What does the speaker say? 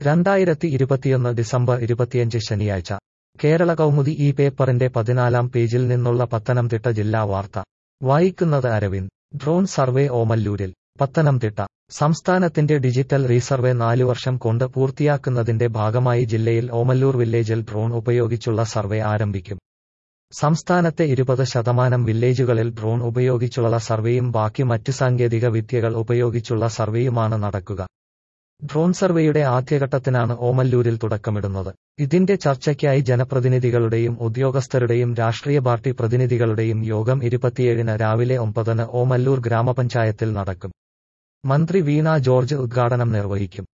രണ്ടായിരത്തി ഇരുപത്തിയൊന്ന് ഡിസംബർ ഇരുപത്തിയഞ്ച് ശനിയാഴ്ച കേരള കൗമുദി ഈ പേപ്പറിന്റെ പതിനാലാം പേജിൽ നിന്നുള്ള പത്തനംതിട്ട ജില്ലാ വാർത്ത വായിക്കുന്നത് അരവിന്ദ് ഡ്രോൺ സർവേ ഓമല്ലൂരിൽ പത്തനംതിട്ട സംസ്ഥാനത്തിന്റെ ഡിജിറ്റൽ റീസർവേ നാലു വർഷം കൊണ്ട് പൂർത്തിയാക്കുന്നതിന്റെ ഭാഗമായി ജില്ലയിൽ ഓമല്ലൂർ വില്ലേജിൽ ഡ്രോൺ ഉപയോഗിച്ചുള്ള സർവേ ആരംഭിക്കും സംസ്ഥാനത്തെ ഇരുപത് ശതമാനം വില്ലേജുകളിൽ ഡ്രോൺ ഉപയോഗിച്ചുള്ള സർവേയും ബാക്കി മറ്റ് സാങ്കേതിക വിദ്യകൾ ഉപയോഗിച്ചുള്ള സർവേയുമാണ് നടക്കുക ഡ്രോൺ സർവേയുടെ ആദ്യഘട്ടത്തിനാണ് ഓമല്ലൂരിൽ തുടക്കമിടുന്നത് ഇതിന്റെ ചർച്ചയ്ക്കായി ജനപ്രതിനിധികളുടെയും ഉദ്യോഗസ്ഥരുടെയും രാഷ്ട്രീയ പാർട്ടി പ്രതിനിധികളുടെയും യോഗം ഇരുപത്തിയേഴിന് രാവിലെ ഒമ്പതിന് ഓമല്ലൂർ ഗ്രാമപഞ്ചായത്തിൽ നടക്കും മന്ത്രി വീണ ജോർജ് ഉദ്ഘാടനം നിർവഹിക്കും